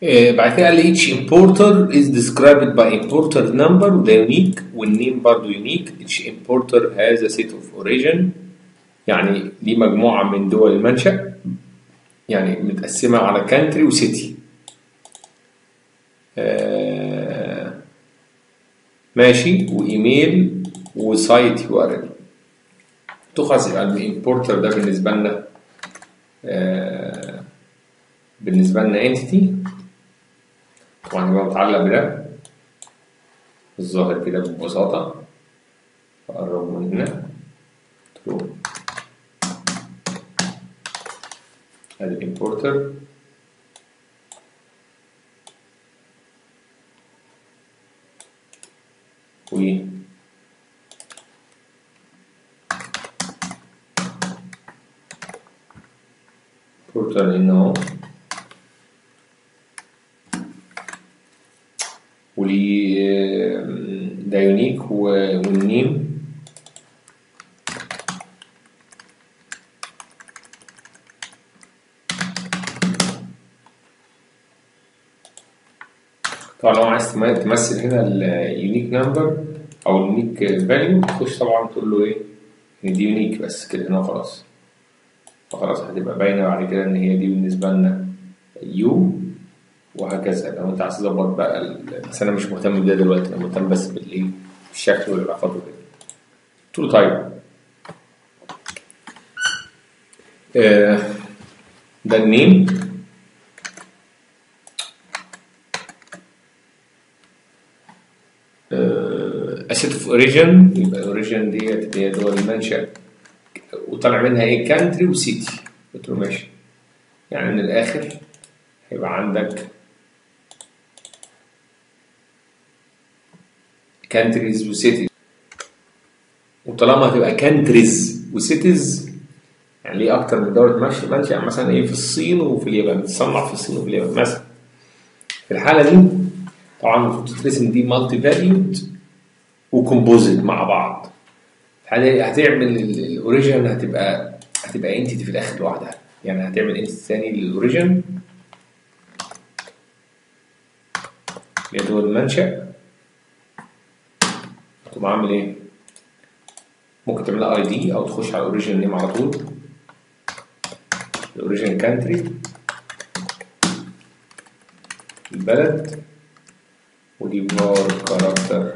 آه، بعد كده قال لي each importer is described by importer number وده unique والنيم برضه unique each importer has a set of origin يعني دي مجموعة من دول المنشأ يعني متقسمة على country وسيتي آه ماشي وايميل وسايت يو ار ال تخص يبقى الامبورتر ده بالنسبة لنا آه بالنسبة لنا انتيتي طبعا يبقى متعلق بده الظاهر كده ببساطة أقرب من هنا ترو ادي الامبورتر و بورتر هنا اهو وليه ده يونيك والنيم طبعا لو عايز تم- تمثل هنا اليونيك نمبر او اليونيك فاليو تخش طبعا تقول له ايه ان دي يونيك بس كده هنا خلاص فخلاص هتبقى باينه بعد كده ان هي دي بالنسبه لنا يو وهكذا لو انت عايز تظبط بقى ال- بس انا مش مهتم بده دلوقتي انا مهتم بس بالايه بالشكل والعلاقات وكده قلت له طيب آه، ده النيم اسيت اوف اوريجن يبقى اوريجن ديت هي دول المنشأ وطلع منها ايه كانتري وسيتي قلت له ماشي يعني من الاخر هيبقى عندك كانتريز وسيتيز وطالما هتبقى كانتريز وسيتيز يعني ليه اكتر من دوله منشأ منشأ مثلا ايه في الصين وفي اليابان بتصنع في الصين وفي اليابان مثلا في الحاله دي طبعا المفروض تترسم دي مالتي فاليود وكومبوزيت مع بعض الحاله هتعمل الاوريجن هتبقى هتبقى انتيتي في الاخر لوحدها يعني هتعمل انتيتي ثاني للاوريجن اللي هو المنشأ تقوم عامل ايه؟ ممكن تعملها اي دي او تخش على الاوريجن نيم على طول الاوريجن كانتري البلد ودي بار كاركتر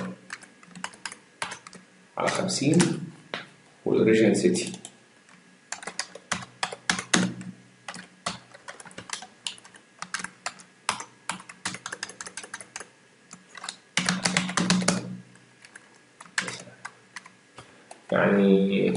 على خمسين والاوريجن سيتي يعني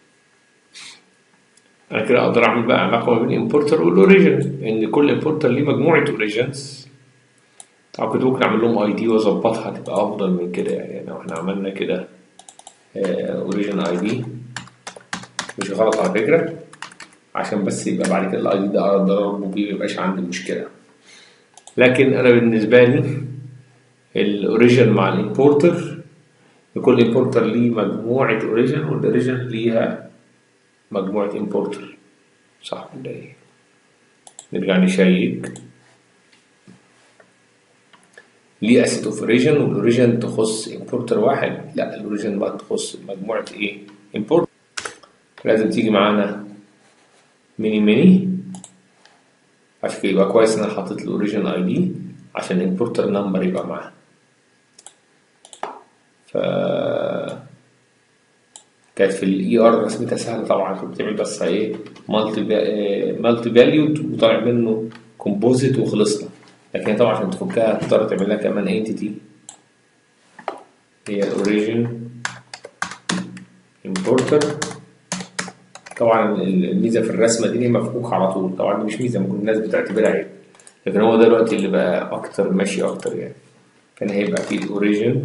انا كده اقدر اعمل بقى علاقه ما بين الامبورتر والاوريجن ان كل امبورتر ليه مجموعه اوريجنز طبعا كنت ممكن اعمل لهم اي دي واظبطها تبقى افضل من كده يعني لو احنا عملنا كده اوريجن اي دي مش غلط على فكره عشان بس يبقى بعد كده الاي دي ده اقدر اربطه بيه ميبقاش عندي مشكله لكن انا بالنسبه لي الاوريجن مع الامبورتر لكل امبورتر ليه مجموعه اوريجن والاوريجن ليها مجموعه امبورتر صح ولا ايه نرجع نشيك ليه اسيت اوف اوريجن والاوريجن تخص امبورتر واحد لا الاوريجن بقى تخص مجموعه ايه امبورت لازم تيجي معانا ميني ميني عشان كده يبقى كويس ان انا حطيت الاوريجن اي دي عشان الامبورتر نمبر يبقى معاه ف كانت في الاي ار رسمتها سهله طبعا كنت بتعمل بس ايه مالتي مالتي فاليود وطالع منه كومبوزيت وخلصنا لكن طبعا عشان تفكها تضطر تعمل لها كمان انتيتي هي الاوريجن امبورتر طبعا الميزه في الرسمه دي إن هي مفكوك على طول طبعا دي مش ميزه ممكن الناس بتعتبرها عيب لكن هو ده دلوقتي اللي بقى اكتر ماشي اكتر يعني كان هيبقى فيه الاوريجن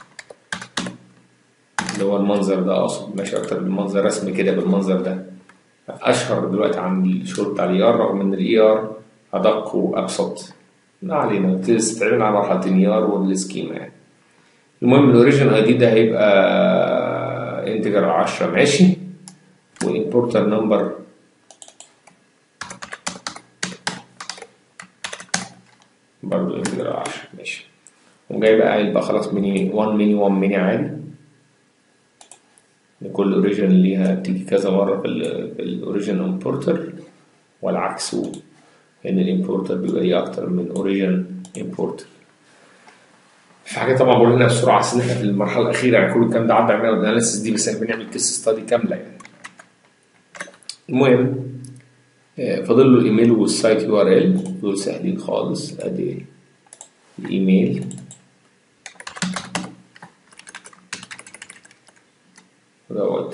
اللي هو المنظر ده اقصد ماشي اكتر بالمنظر رسمي كده بالمنظر ده اشهر دلوقتي عن الشغل بتاع الاي ار رغم ان الاي ار ادق وابسط ما علينا بتستعمل على مرحلتين اي ار والسكيما يعني المهم الاوريجن اي دي ده هيبقى انتجر 10 ماشي وامبورتر نمبر برضه انتجرال 10 ماشي وجاي بقى قايل بقى خلاص ميني 1 ميني 1 ميني عادي لكل اوريجين ليها بتيجي كذا مرة في ال في الاوريجين امبورتر والعكس ان الامبورتر بيبقى ليه اكتر من اوريجين امبورتر في حاجة طبعا بقول لنا بسرعة عشان احنا في المرحلة الأخيرة يعني كل الكلام ده عدى علينا الاناليسيس دي بس احنا بنعمل كيس ستادي كاملة يعني. المهم آه، فاضل له الايميل والسايت يو ار ال دول سهلين خالص ادي الايميل دوت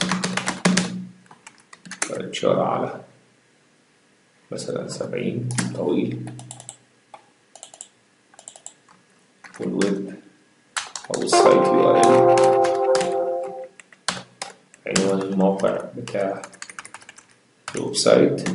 إشارة على مثلا سبعين طويل والويب أو السايت يو ار ال عنوان الموقع بتاع الويب سايت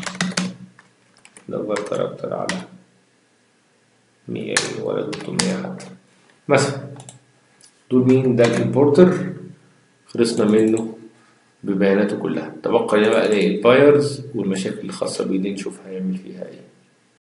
لو كاركتر على مية ولا 300 حتى مثلا دول مين ده الامبورتر خلصنا منه ببياناته كلها تبقى لنا بقى ايه البايرز والمشاكل الخاصة بيه دي نشوف هيعمل فيها ايه